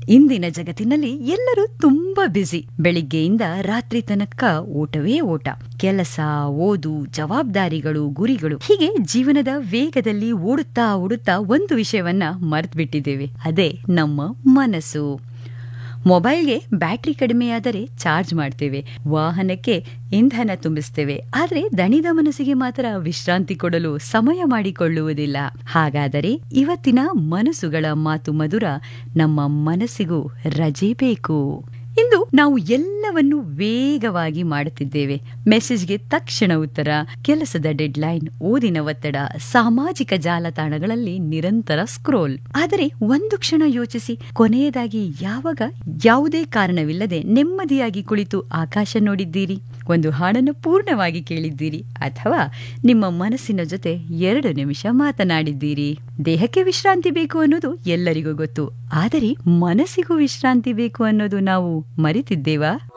ಇಂದಿನ ಜಗತ್ತಿನಲ್ಲಿ ಎಲ್ಲರೂ ತುಂಬಾ ಬ್ಯುಸಿ ಬೆಳಿಗ್ಗೆಯಿಂದ ರಾತ್ರಿ ತನಕ ಓಟವೇ ಓಟ ಕೆಲಸ ಓದು ಜವಾಬ್ದಾರಿಗಳು ಗುರಿಗಳು ಹೀಗೆ ಜೀವನದ ವೇಗದಲ್ಲಿ ಓಡುತ್ತಾ ಓಡುತ್ತಾ ಒಂದು ವಿಷಯವನ್ನ ಮರ್ತ್ಬಿಟ್ಟಿದ್ದೇವೆ ಅದೇ ನಮ್ಮ ಮನಸ್ಸು ಮೊಬೈಲ್ಗೆ ಬ್ಯಾಟ್ರಿ ಕಡಿಮೆಯಾದರೆ ಚಾರ್ಜ್ ಮಾಡ್ತೇವೆ ವಾಹನಕ್ಕೆ ಇಂಧನ ತುಂಬಿಸ್ತೇವೆ ಆದರೆ ದಣಿದ ಮನಸ್ಸಿಗೆ ಮಾತ್ರ ವಿಶ್ರಾಂತಿ ಕೊಡಲು ಸಮಯ ಮಾಡಿಕೊಳ್ಳುವುದಿಲ್ಲ ಹಾಗಾದರೆ ಇವತ್ತಿನ ಮನಸ್ಸುಗಳ ಮಾತು ಮಧುರ ನಮ್ಮ ಮನಸ್ಸಿಗೂ ರಜೆ ಬೇಕು ಇಂದು ನಾವು ಎಲ್ಲವನ್ನು ವೇಗವಾಗಿ ಮಾಡುತ್ತಿದ್ದೇವೆ ಮೆಸೇಜ್ಗೆ ತಕ್ಷಣ ಉತ್ತರ ಕೆಲಸದ ಡೆಡ್ಲೈನ್ ಓದಿನ ಒತ್ತಡ ಸಾಮಾಜಿಕ ಜಾಲತಾಣಗಳಲ್ಲಿ ನಿರಂತರ ಸ್ಕ್ರೋಲ್ ಆದರೆ ಒಂದು ಕ್ಷಣ ಯೋಚಿಸಿ ಕೊನೆಯದಾಗಿ ಯಾವಾಗ ಯಾವುದೇ ಕಾರಣವಿಲ್ಲದೆ ನೆಮ್ಮದಿಯಾಗಿ ಕುಳಿತು ಆಕಾಶ ನೋಡಿದ್ದೀರಿ ಒಂದು ಹಾಡನ್ನು ಪೂರ್ಣವಾಗಿ ಕೇಳಿದ್ದೀರಿ ಅಥವಾ ನಿಮ್ಮ ಮನಸ್ಸಿನ ಜೊತೆ ಎರಡು ನಿಮಿಷ ಮಾತನಾಡಿದ್ದೀರಿ ದೇಹಕ್ಕೆ ವಿಶ್ರಾಂತಿ ಬೇಕು ಅನ್ನೋದು ಎಲ್ಲರಿಗೂ ಗೊತ್ತು ಆದರೆ ಮನಸ್ಸಿಗೂ ವಿಶ್ರಾಂತಿ ಬೇಕು ಅನ್ನೋದು ನಾವು ಮರೆತಿದ್ದೇವಾ